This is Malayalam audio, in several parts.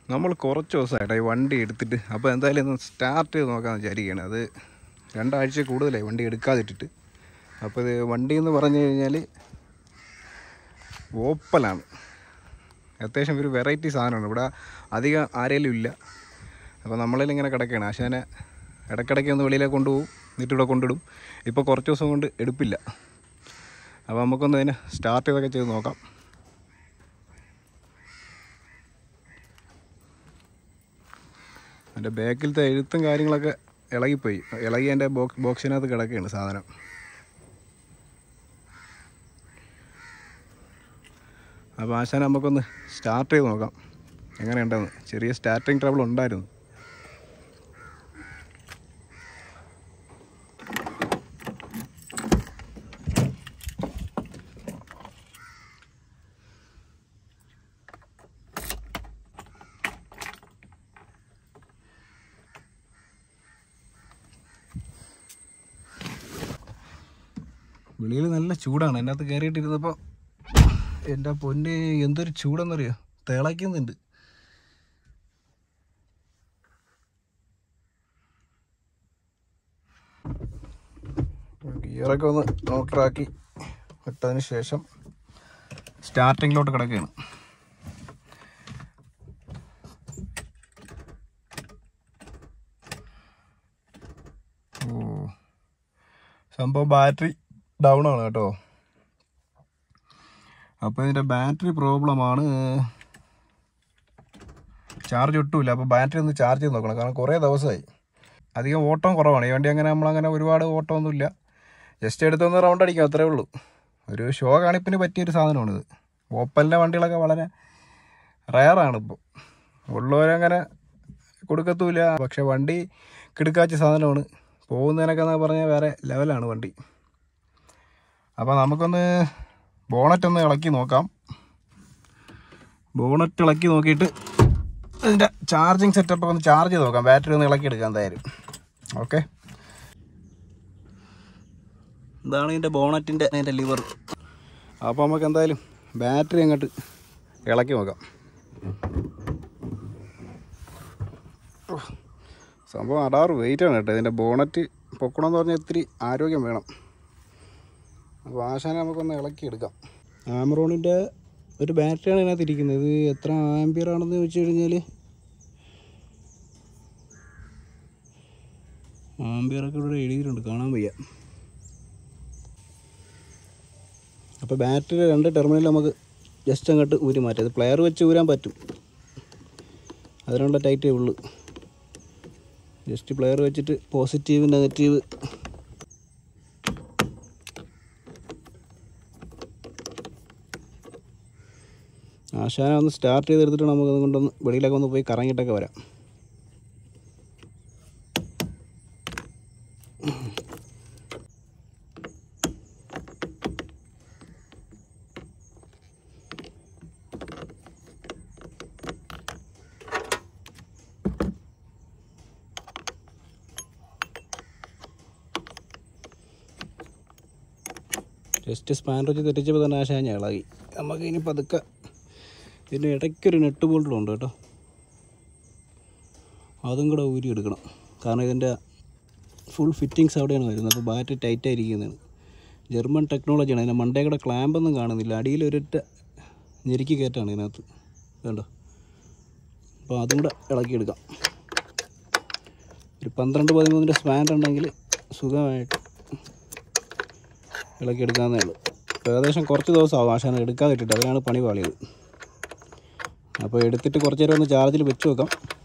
നമ്മൾ കുറച്ച് ദിവസമായിട്ട് ഈ വണ്ടി എടുത്തിട്ട് അപ്പോൾ എന്തായാലും ഒന്ന് സ്റ്റാർട്ട് ചെയ്ത് നോക്കാമെന്ന് വിചാരിക്കുകയാണ് അത് രണ്ടാഴ്ച കൂടുതലായി വണ്ടി എടുക്കാതിട്ടിട്ട് അപ്പോൾ ഇത് വണ്ടി എന്ന് പറഞ്ഞു കഴിഞ്ഞാൽ ഓപ്പലാണ് അത്യാവശ്യം ഒരു വെറൈറ്റി സാധനമാണ് ഇവിടെ അധികം ആരെങ്കിലും ഇല്ല അപ്പോൾ നമ്മളിൽ ഇങ്ങനെ കിടക്കുകയാണ് ആശാനെ ഇടയ്ക്കിടയ്ക്ക് ഒന്ന് വെളിയിലേക്ക് കൊണ്ടുപോകും എന്നിട്ട് ഇവിടെ കൊണ്ടിടും ഇപ്പോൾ കുറച്ച് ദിവസം കൊണ്ട് എടുപ്പില്ല അപ്പോൾ നമുക്കൊന്ന് അതിനെ സ്റ്റാർട്ട് ചെയ്തൊക്കെ ചെയ്ത് നോക്കാം എൻ്റെ ബാക്കിലത്തെ എഴുത്തും കാര്യങ്ങളൊക്കെ ഇളകിപ്പോയി ഇളകി എൻ്റെ ബോക്സ് ബോക്സിനകത്ത് കിടക്കുകയാണ് സാധനം അപ്പോൾ ആശാൻ നമുക്കൊന്ന് സ്റ്റാർട്ട് ചെയ്ത് നോക്കാം എങ്ങനെയുണ്ടെന്ന് ചെറിയ സ്റ്റാർട്ടിങ് ട്രബിൾ ഉണ്ടായിരുന്നു വെളിയിൽ നല്ല ചൂടാണ് എൻ്റെ അകത്ത് കയറിയിട്ടിരുന്നപ്പോൾ എൻ്റെ പൊന്ന് എന്തൊരു ചൂടെന്നറിയോ തിളയ്ക്കുന്നുണ്ട് ഗിയറൊക്കെ ഒന്ന് ന്യൂട്രാക്കി വിട്ടതിന് ശേഷം സ്റ്റാർട്ടിങ്ങിലോട്ട് കിടക്കുകയാണ് ഓ സംഭവം ബാറ്ററി ഡൗൺ ആണ് കേട്ടോ അപ്പോൾ ഇതിൻ്റെ ബാറ്ററി പ്രോബ്ലമാണ് ചാർജ് ഒട്ടുമില്ല അപ്പോൾ ബാറ്ററി ഒന്ന് ചാർജ് ചെയ്ത് നോക്കണം കാരണം കുറേ ദിവസമായി അധികം ഓട്ടം കുറവാണ് ഈ വണ്ടി അങ്ങനെ നമ്മളങ്ങനെ ഒരുപാട് ഓട്ടമൊന്നുമില്ല ജസ്റ്റ് എടുത്തൊന്ന് റൗണ്ട് അടിക്കാം അത്രേ ഉള്ളൂ ഒരു ഷോ കാണിപ്പിന് പറ്റിയൊരു സാധനമാണിത് ഓപ്പലിൻ്റെ വണ്ടികളൊക്കെ വളരെ റയറാണ് ഇപ്പോൾ ഉള്ളവരങ്ങനെ കൊടുക്കത്തുമില്ല പക്ഷെ വണ്ടി കിടുക്കാച്ച സാധനമാണ് പോകുന്നതിനൊക്കെ എന്ന് പറഞ്ഞാൽ വേറെ ലെവലാണ് വണ്ടി അപ്പോൾ നമുക്കൊന്ന് ബോണറ്റ് ഒന്ന് ഇളക്കി നോക്കാം ബോണറ്റ് ഇളക്കി നോക്കിയിട്ട് ഇതിൻ്റെ ചാർജിങ് സെറ്റപ്പ് ഒന്ന് ചാർജ് ചെയ്ത് നോക്കാം ബാറ്ററി ഒന്ന് ഇളക്കി എടുക്കാം എന്തായാലും ഓക്കെ ഇതാണ് ഇതിൻ്റെ ബോണറ്റിൻ്റെ അതിൻ്റെ ലിവർ അപ്പോൾ നമുക്ക് എന്തായാലും ബാറ്ററി അങ്ങോട്ട് ഇളക്കി നോക്കാം സംഭവം അടാറ് വെയിറ്റ് ആണ് കേട്ടോ ഇതിൻ്റെ ബോണറ്റ് പൊക്കണമെന്ന് പറഞ്ഞാൽ ഇത്തിരി ആരോഗ്യം വേണം അപ്പോൾ ആശാനെ നമുക്കൊന്ന് ഇളക്കി എടുക്കാം ആമറോണിൻ്റെ ഒരു ബാറ്ററിയാണ് ഇതിനകത്ത് ഇരിക്കുന്നത് ഇത് എത്ര ആംബിയർ ആണെന്ന് ചോദിച്ചു കഴിഞ്ഞാൽ ആംബിയറൊക്കെ ഇവിടെ എഴുതിയിട്ടുണ്ട് കാണാൻ വയ്യ അപ്പോൾ ബാറ്ററി രണ്ട് ടെർമിനൽ നമുക്ക് ജസ്റ്റ് അങ്ങോട്ട് ഊരി മാറ്റാം ഇത് പ്ലെയർ വെച്ച് ഊരാൻ പറ്റും അതിനുള്ള ടൈറ്റേ ഉള്ളൂ ജസ്റ്റ് പ്ലെയർ വെച്ചിട്ട് പോസിറ്റീവ് നെഗറ്റീവ് ആശാന ഒന്ന് സ്റ്റാർട്ട് ചെയ്തെടുത്തിട്ട് നമുക്ക് അതുകൊണ്ടൊന്ന് വെളിയിലൊക്കെ ഒന്ന് പോയി കറങ്ങിയിട്ടൊക്കെ വരാം ജസ്റ്റ് സ്പാനർ വെച്ച് തെറ്റിച്ചപ്പോൾ തന്നെ ആശാൻ ഇളകി നമുക്ക് ഇനി പതുക്കെ ഇതിൻ്റെ ഇടയ്ക്കൊരു നെട്ട് ബോൾട്ടുണ്ട് കേട്ടോ അതും കൂടെ ഊരി എടുക്കണം കാരണം ഇതിൻ്റെ ഫുൾ ഫിറ്റിങ്സ് അവിടെയാണ് വരുന്നത് അപ്പോൾ ബാറ്ററി ടൈറ്റ് ആയിരിക്കുന്നതാണ് ജർമ്മൻ ടെക്നോളജിയാണ് അതിൻ്റെ മണ്ടേ കൂടെ ക്ലാമ്പൊന്നും കാണുന്നില്ല അടിയിൽ ഒരൊറ്റ ഞെരുക്കി കയറ്റാണ് ഇതിനകത്ത് വേണ്ട അപ്പോൾ അതും കൂടെ ഇളക്കിയെടുക്കാം ഒരു പന്ത്രണ്ട് പതിമൂന്നിൻ്റെ സ്പാൻഡ് ഉണ്ടെങ്കിൽ സുഖമായിട്ട് ഇളക്കിയെടുക്കാവുന്നേ ഉള്ളൂ ഇപ്പോൾ ഏകദേശം കുറച്ച് ദിവസമാവും ആശാന എടുക്കാതെ ഇട്ടിട്ട് അതിനാണ് പണി പാളിയത് അപ്പോൾ എടുത്തിട്ട് കുറച്ച് നേരം ഒന്ന് ചാർജിൽ വെച്ച് വെക്കാം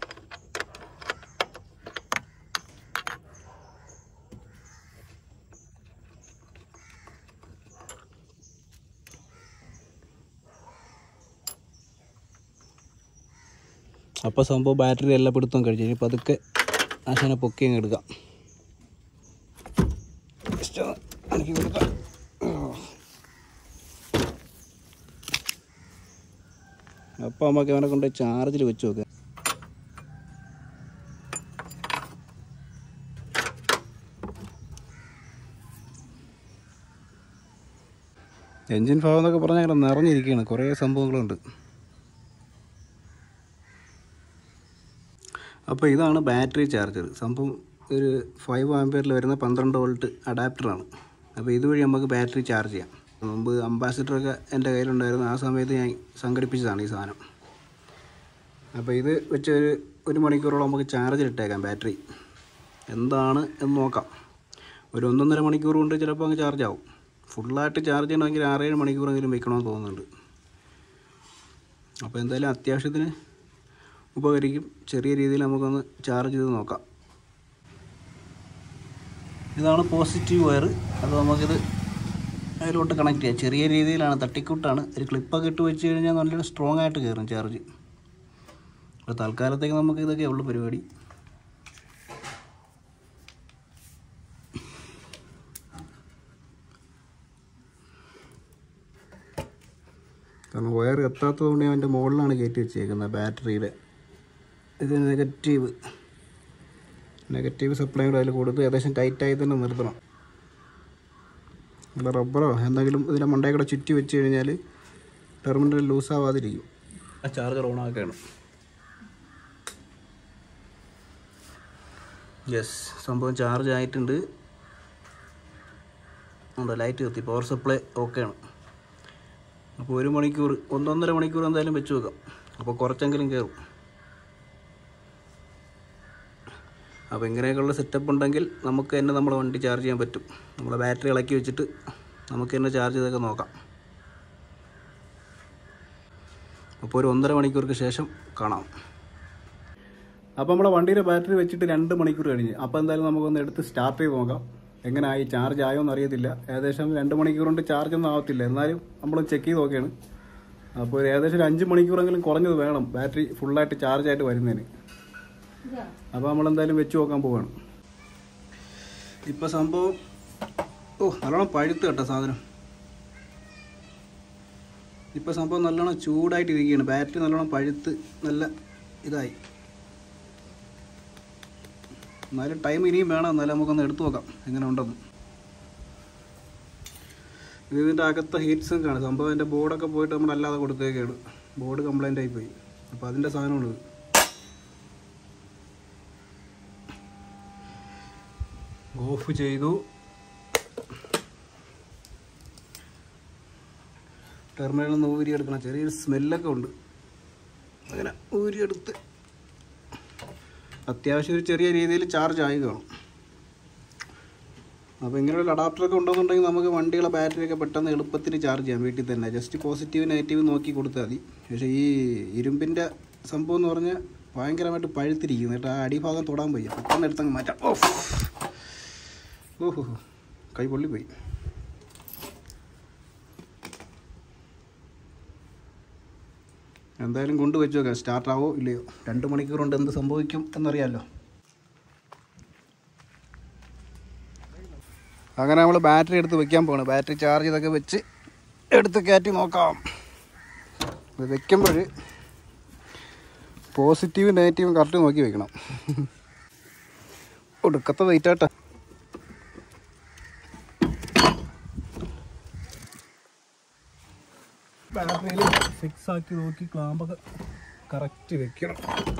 അപ്പോൾ സംഭവം ബാറ്ററി എല്ലാം പിടുത്തം കഴിച്ചു ഇനി പതുക്കെ ആശാനെ പൊക്കി അങ്ങ് എടുക്കാം ജസ്റ്റ് ഒന്ന് എനിക്ക് കൊടുക്കാം അപ്പോൾ നമുക്ക് അവനെ കൊണ്ട് ചാർജിൽ വെച്ച് നോക്കാം എൻജിൻ ഭാഗം എന്നൊക്കെ പറഞ്ഞാൽ അങ്ങനെ നിറഞ്ഞിരിക്കുകയാണ് കുറേ സംഭവങ്ങളുണ്ട് അപ്പോൾ ഇതാണ് ബാറ്ററി ചാർജർ സംഭവം ഒരു ഫൈവ് ആംപിയറിൽ വരുന്ന പന്ത്രണ്ട് വോൾട്ട് അഡാപ്റ്ററാണ് അപ്പോൾ ഇതുവഴി നമുക്ക് ബാറ്ററി ചാർജ് ചെയ്യാം മുമ്പ് അംബാസിഡറൊക്കെ എൻ്റെ കയ്യിലുണ്ടായിരുന്നു ആ സമയത്ത് ഞാൻ സംഘടിപ്പിച്ചതാണ് ഈ സാധനം അപ്പോൾ ഇത് വെച്ച് ഒരു ഒരു മണിക്കൂറോളം നമുക്ക് ചാർജിൽ ഇട്ടേക്കാം ബാറ്ററി എന്താണ് എന്ന് നോക്കാം ഒരു ഒന്നൊന്നര മണിക്കൂർ കൊണ്ട് ചിലപ്പോൾ അങ്ങ് ചാർജ് ആവും ഫുള്ളായിട്ട് ചാർജ് ചെയ്യണമെങ്കിൽ ആറേഴ് മണിക്കൂറെങ്കിലും വെക്കണമെന്ന് തോന്നുന്നുണ്ട് അപ്പോൾ എന്തായാലും അത്യാവശ്യത്തിന് ഉപകരിക്കും ചെറിയ രീതിയിൽ നമുക്കൊന്ന് ചാർജ് ചെയ്ത് നോക്കാം ഇതാണ് പോസിറ്റീവ് വയർ അത് നമുക്കിത് അതിലോട്ട് കണക്ട് ചെയ്യാം ചെറിയ രീതിയിലാണ് തട്ടിക്കൂട്ടാണ് ഒരു ക്ലിപ്പൊക്കെ ഇട്ട് വെച്ച് കഴിഞ്ഞാൽ നല്ലൊരു സ്ട്രോങ് ആയിട്ട് കയറും ചാർജ് അപ്പോൾ തൽക്കാലത്തേക്ക് നമുക്ക് ഇതൊക്കെ ഉള്ളു പരിപാടി കാരണം വയർ എത്താത്തത് കൊണ്ട് ഞാൻ എൻ്റെ മുകളിലാണ് കയറ്റി വെച്ചേക്കുന്നത് ബാറ്ററിയുടെ ഇത് നെഗറ്റീവ് നെഗറ്റീവ് സപ്ലൈ കൂടെ അതിൽ കൊടുത്ത് ഏകദേശം ടൈറ്റായി തന്നെ നിർത്തണം ഇവിടെ റബ്ബറോ എന്തെങ്കിലും ഇതിൻ്റെ മണ്ടയിൽ കൂടെ ചുറ്റി വെച്ച് കഴിഞ്ഞാൽ ടെർമിനൽ ലൂസ് ആവാതിരിക്കും ആ ചാർജർ ഓൺ ആക്കുകയാണ് യെസ് സംഭവം ചാർജ് ആയിട്ടുണ്ട് ഉണ്ട് ലൈറ്റ് കത്തി പവർ സപ്ലൈ ഓക്കെയാണ് അപ്പോൾ ഒരു മണിക്കൂർ ഒന്നൊന്നര മണിക്കൂർ എന്തായാലും വെച്ച് വെക്കാം അപ്പോൾ കുറച്ചെങ്കിലും കയറും അപ്പോൾ ഇങ്ങനെയൊക്കെയുള്ള സെറ്റപ്പ് ഉണ്ടെങ്കിൽ നമുക്ക് തന്നെ നമ്മുടെ വണ്ടി ചാർജ് ചെയ്യാൻ പറ്റും നമ്മുടെ ബാറ്ററി ഇളക്കി വെച്ചിട്ട് നമുക്ക് തന്നെ ചാർജ് ചെയ്തൊക്കെ നോക്കാം അപ്പോൾ ഒരു ഒന്നര മണിക്കൂർക്ക് ശേഷം കാണാം അപ്പോൾ നമ്മുടെ വണ്ടിയുടെ ബാറ്ററി വെച്ചിട്ട് രണ്ട് മണിക്കൂർ കഴിഞ്ഞ് അപ്പോൾ എന്തായാലും നമുക്കൊന്ന് എടുത്ത് സ്റ്റാർട്ട് ചെയ്ത് നോക്കാം എങ്ങനെ ആയി ചാർജ് ആയോ എന്ന് അറിയത്തില്ല ഏകദേശം രണ്ട് മണിക്കൂർ കൊണ്ട് ചാർജ് ഒന്നും ആവത്തില്ല എന്നാലും നമ്മൾ ചെക്ക് ചെയ്ത് നോക്കുകയാണ് അപ്പോൾ ഒരു ഏകദേശം ഒരു അഞ്ച് മണിക്കൂറെങ്കിലും കുറഞ്ഞത് വേണം ബാറ്ററി ഫുള്ളായിട്ട് ചാർജ് ആയിട്ട് വരുന്നതിന് അപ്പോൾ നമ്മൾ എന്തായാലും വെച്ച് നോക്കാൻ പോവാണ് ഇപ്പോൾ സംഭവം ഓ നല്ലോണം പഴുത്ത് കേട്ടോ സാധനം ഇപ്പോൾ സംഭവം നല്ലോണം ചൂടായിട്ട് ഇരിക്കുകയാണ് ബാറ്ററി നല്ലോണം പഴുത്ത് നല്ല ഇതായി എന്നാലും ടൈം ഇനിയും വേണം എന്നാലും നമുക്കൊന്ന് എടുത്തു നോക്കാം എങ്ങനെ ഉണ്ടെന്ന് ഇത് ഇതിൻ്റെ അകത്തെ ഹീറ്റ് സിങ്കാണ് സംഭവം എൻ്റെ ബോർഡൊക്കെ പോയിട്ട് നമ്മൾ അല്ലാതെ കൊടുത്തേക്കാണ് ബോർഡ് കംപ്ലൈൻ്റ് ആയി പോയി അപ്പോൾ അതിൻ്റെ സാധനമാണിത് ഓഫ് ചെയ്തു ടെർമിനലിൽ നിന്ന് ഊരിയെടുക്കണം ചെറിയൊരു സ്മെല്ലൊക്കെ ഉണ്ട് അങ്ങനെ ഊരിയെടുത്ത് അത്യാവശ്യം ഒരു ചെറിയ രീതിയിൽ ചാർജ് ആയി കാണും അപ്പോൾ ഇങ്ങനെയുള്ള അഡാപ്റ്ററൊക്കെ ഉണ്ടെന്നുണ്ടെങ്കിൽ നമുക്ക് വണ്ടികളെ ബാറ്ററിയൊക്കെ പെട്ടെന്ന് എളുപ്പത്തിൽ ചാർജ് ചെയ്യാം വീട്ടിൽ തന്നെ ജസ്റ്റ് പോസിറ്റീവ് നെഗറ്റീവ് നോക്കി കൊടുത്താൽ മതി പക്ഷേ ഈ ഇരുമ്പിൻ്റെ സംഭവം എന്ന് പറഞ്ഞാൽ ഭയങ്കരമായിട്ട് പഴുത്തിരിക്കുന്നു കേട്ടോ ആ അടിഭാഗം തൊടാൻ വയ്യ പെട്ടെന്ന് എടുത്തങ്ങ് മാറ്റാം ഓഫ് ഓഹോ കൈ പൊള്ളിപ്പോയി എന്തായാലും കൊണ്ട് വെച്ച് നോക്കാം സ്റ്റാർട്ട് ആവോ ഇല്ലയോ രണ്ട് മണിക്കൂർ കൊണ്ട് എന്ത് സംഭവിക്കും എന്നറിയാമല്ലോ അങ്ങനെ നമ്മൾ ബാറ്ററി എടുത്ത് വെക്കാൻ പോവാണ് ബാറ്ററി ചാർജ് ചെയ്തൊക്കെ വെച്ച് എടുത്ത് കയറ്റി നോക്കാം ഇത് വെക്കുമ്പോൾ പോസിറ്റീവും നെഗറ്റീവും കറക്റ്റ് നോക്കി വെക്കണം ഒടുക്കത്തെ വെയിറ്റ് ആട്ടെ ബാറ്ററിയിൽ ഫിക്സ് ആക്കി നോക്കി ക്ലാമ്പൊക്കെ കറക്റ്റ് വെക്കണം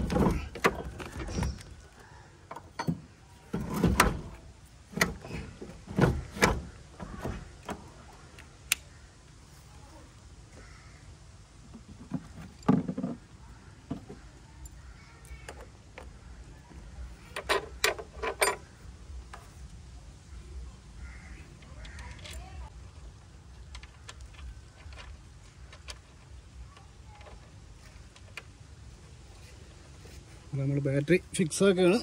നമ്മൾ ബാറ്ററി ഫിക്സ് ആക്കുകയാണ്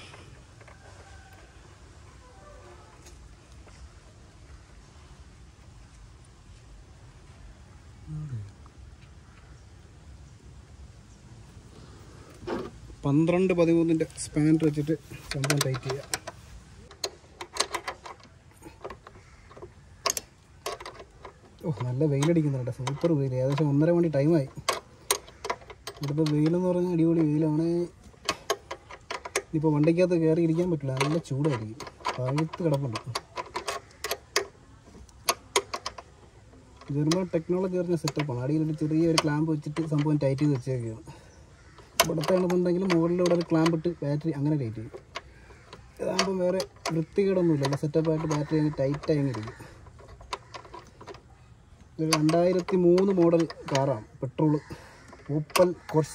പന്ത്രണ്ട് പതിമൂന്നിൻ്റെ സ്പാൻഡർ വെച്ചിട്ട് സംഭവം ടൈറ്റ് ചെയ്യാം ഓ നല്ല വെയിലടിക്കുന്നുണ്ട് സൂപ്പർ വെയിൽ ഏകദേശം ഒന്നര മണി ടൈമായി ഇവിടുത്തെ വെയിലെന്ന് പറഞ്ഞാൽ അടിപൊളി വെയിലാണ് ഇപ്പോൾ വണ്ടിക്കകത്ത് കയറി ഇരിക്കാൻ പറ്റില്ല നല്ല ചൂടായിരിക്കും പഴുത്ത് കിടപ്പുണ്ട് ജർമ്മൻ ടെക്നോളജി പറഞ്ഞ സെറ്റപ്പാണ് അടിയിലൊരു ചെറിയ ഒരു ക്ലാമ്പ് വെച്ചിട്ട് സംഭവം ടൈറ്റ് ചെയ്ത് വെച്ചേക്കുകയാണ് ഇവിടുത്തെ ആണെന്നുണ്ടെങ്കിൽ മുകളിലൂടെ ഒരു ക്ലാമ്പ് ഇട്ട് ബാറ്ററി അങ്ങനെ ടൈറ്റ് ചെയ്യും ഇതാകുമ്പോൾ വേറെ വൃത്തികേടൊന്നുമില്ല നല്ല സെറ്റപ്പായിട്ട് ബാറ്ററി അങ്ങ് ടൈറ്റായി അങ്ങ് ഇരിക്കും ഇത് രണ്ടായിരത്തി മൂന്ന് മോഡൽ കാറാണ് പെട്രോൾ ഓപ്പൽ കൊർസ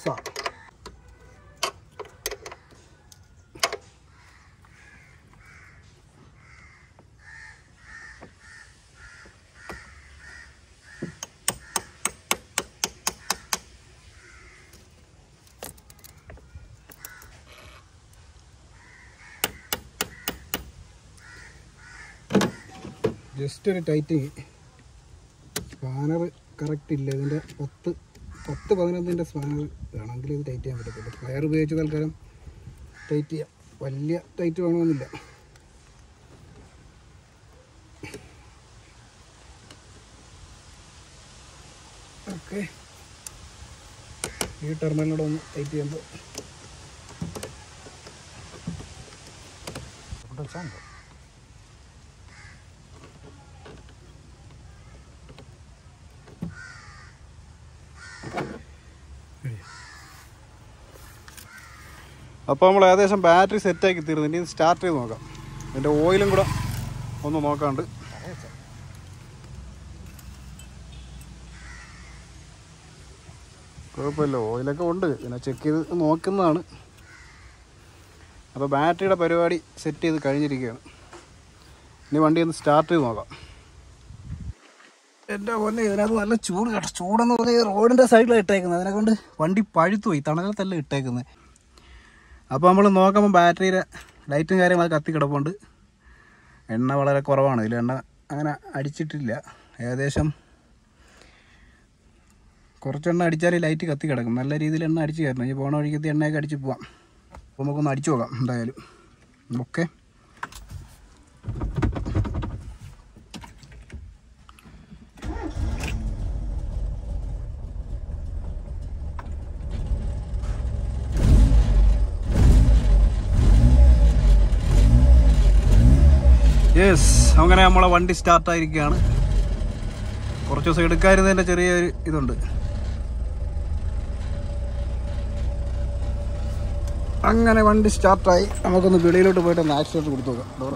ജസ്റ്റ് ഒരു ടൈറ്റിങ് സ്പാനർ കറക്റ്റ് ഇല്ല ഇതിൻ്റെ പത്ത് പത്ത് പതിനൊന്നിൻ്റെ സ്പാനർ വേണമെങ്കിൽ ഇത് ടൈറ്റ് ചെയ്യാൻ പറ്റത്തില്ല വയർ ഉപയോഗിച്ച് തൽക്കാലം ടൈറ്റ് ചെയ്യാം വലിയ ടൈറ്റ് വേണമെന്നില്ല ഓക്കെ ഈ ടെർമിനലോടെ ഒന്ന് ടൈറ്റ് ചെയ്യുമ്പോൾ ഇവിടെ വെച്ചാൽ മതി. അപ്പോൾ നമ്മൾ ഏകദേശം ബാറ്ററി സെറ്റാക്കി തീർന്നു ഇനി സ്റ്റാർട്ട് ചെയ്ത് നോക്കാം അതിൻ്റെ ഓയിലും കൂടെ ഒന്ന് നോക്കാണ്ട് കുഴപ്പമില്ല ഓയിലൊക്കെ ഉണ്ട് പിന്നെ ചെക്ക് ചെയ്ത് നോക്കുന്നതാണ് അപ്പോൾ ബാറ്ററിയുടെ പരിപാടി സെറ്റ് ചെയ്ത് കഴിഞ്ഞിരിക്കുകയാണ് ഇനി വണ്ടി ഒന്ന് സ്റ്റാർട്ട് ചെയ്ത് നോക്കാം എൻ്റെ പൊന്നെ ഇതിനകത്ത് നല്ല ചൂട് കേട്ടോ ചൂടെന്ന് പറഞ്ഞാൽ ഈ റോഡിൻ്റെ സൈഡിലാണ് ഇട്ടേക്കുന്നത് അതിനെ കൊണ്ട് വണ്ടി പഴുത്തു പോയി തണലത്തല്ല ഇട്ടേക്കുന്നത് അപ്പോൾ നമ്മൾ നോക്കുമ്പോൾ ബാറ്ററിയുടെ ലൈറ്റും കാര്യങ്ങളൊക്കെ കത്തി കിടപ്പുണ്ട് എണ്ണ വളരെ കുറവാണ് ഇതിൽ എണ്ണ അങ്ങനെ അടിച്ചിട്ടില്ല ഏകദേശം കുറച്ചെണ്ണ അടിച്ചാൽ ലൈറ്റ് കത്തി കിടക്കും നല്ല രീതിയിൽ എണ്ണ അടിച്ച് കയറണം ഇനി പോണ വഴിക്കത്തി എണ്ണയൊക്കെ അടിച്ച് പോവാം അപ്പോൾ നമുക്കൊന്ന് അടിച്ചു നോക്കാം എന്തായാലും ഓക്കെ യെസ് അങ്ങനെ നമ്മളെ വണ്ടി സ്റ്റാർട്ടായിരിക്കുകയാണ് കുറച്ച് ദിവസം എടുക്കാതിരുന്നതിൻ്റെ ചെറിയൊരു ഇതുണ്ട് അങ്ങനെ വണ്ടി സ്റ്റാർട്ടായി നമുക്കൊന്ന് വെളിയിലോട്ട് പോയിട്ട് ഒന്ന് ആക്സിഡൻറ്റ് കൊടുത്തു നോക്കാം ഡോറ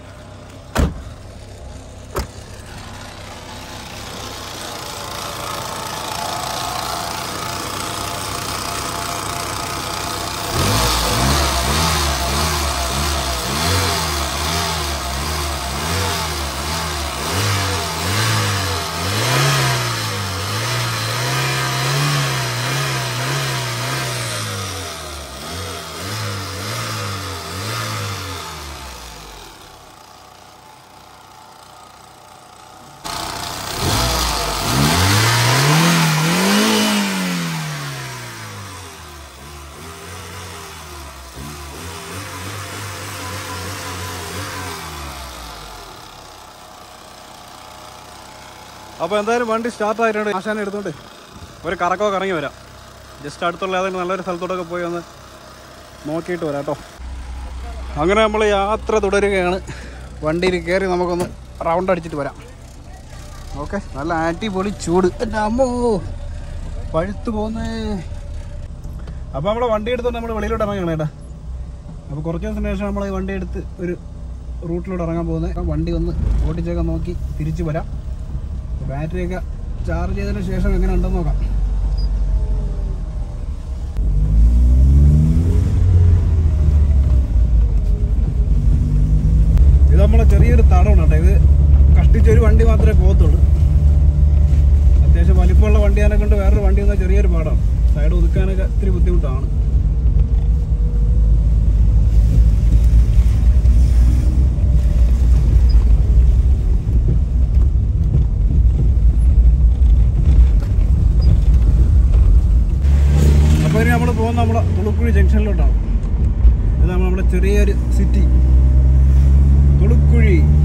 അപ്പോൾ എന്തായാലും വണ്ടി സ്റ്റാർട്ട് ആയിട്ടുണ്ട് ആശാനെ എടുത്തോണ്ട് ഒരു കറക്കോ കറങ്ങി വരാം ജസ്റ്റ് അടുത്തുള്ള ഏതെങ്കിലും നല്ലൊരു സ്ഥലത്തോട്ടൊക്കെ പോയി ഒന്ന് നോക്കിയിട്ട് വരാം കേട്ടോ അങ്ങനെ നമ്മൾ യാത്ര തുടരുകയാണ് വണ്ടിയിൽ കയറി നമുക്കൊന്ന് റൗണ്ട് അടിച്ചിട്ട് വരാം ഓക്കെ നല്ല അടിപൊളി ചൂട് എൻ്റെ അമ്മോ പഴുത്ത് പോന്നേ അപ്പോൾ നമ്മളെ വണ്ടി എടുത്തോണ്ട് നമ്മൾ വെളിയിലോട്ട് ഇറങ്ങണം കേട്ടോ അപ്പോൾ കുറച്ച് ദിവസത്തിന് ശേഷം നമ്മൾ വണ്ടി എടുത്ത് ഒരു റൂട്ടിലൂടെ ഇറങ്ങാൻ പോകുന്നത് വണ്ടി ഒന്ന് ഓടിച്ചൊക്കെ നോക്കി തിരിച്ചു വരാം ബാറ്ററിയൊക്കെ ചാർജ് ചെയ്തതിന് ശേഷം എങ്ങനെ ഉണ്ടെന്ന് നോക്കാം ഇത് നമ്മളെ ചെറിയൊരു തടമാണ് കേട്ടോ ഇത് കഷ്ടിച്ചൊരു വണ്ടി മാത്രമേ പോകത്തുള്ളൂ അത്യാവശ്യം വലിപ്പമുള്ള വണ്ടിയാനെ കൊണ്ട് വേറൊരു വണ്ടി വന്നാൽ ചെറിയൊരു പാടാണ് സൈഡ് ഒതുക്കാനൊക്കെ ഇത്തിരി ബുദ്ധിമുട്ടാണ് അപ്പോൾ ഇനി നമ്മൾ പോകുന്ന നമ്മളെ തുളുക്കുഴി ജംഗ്ഷനിലോട്ടാണ് ഇത് നമ്മുടെ ചെറിയൊരു സിറ്റി തുളുക്കുഴി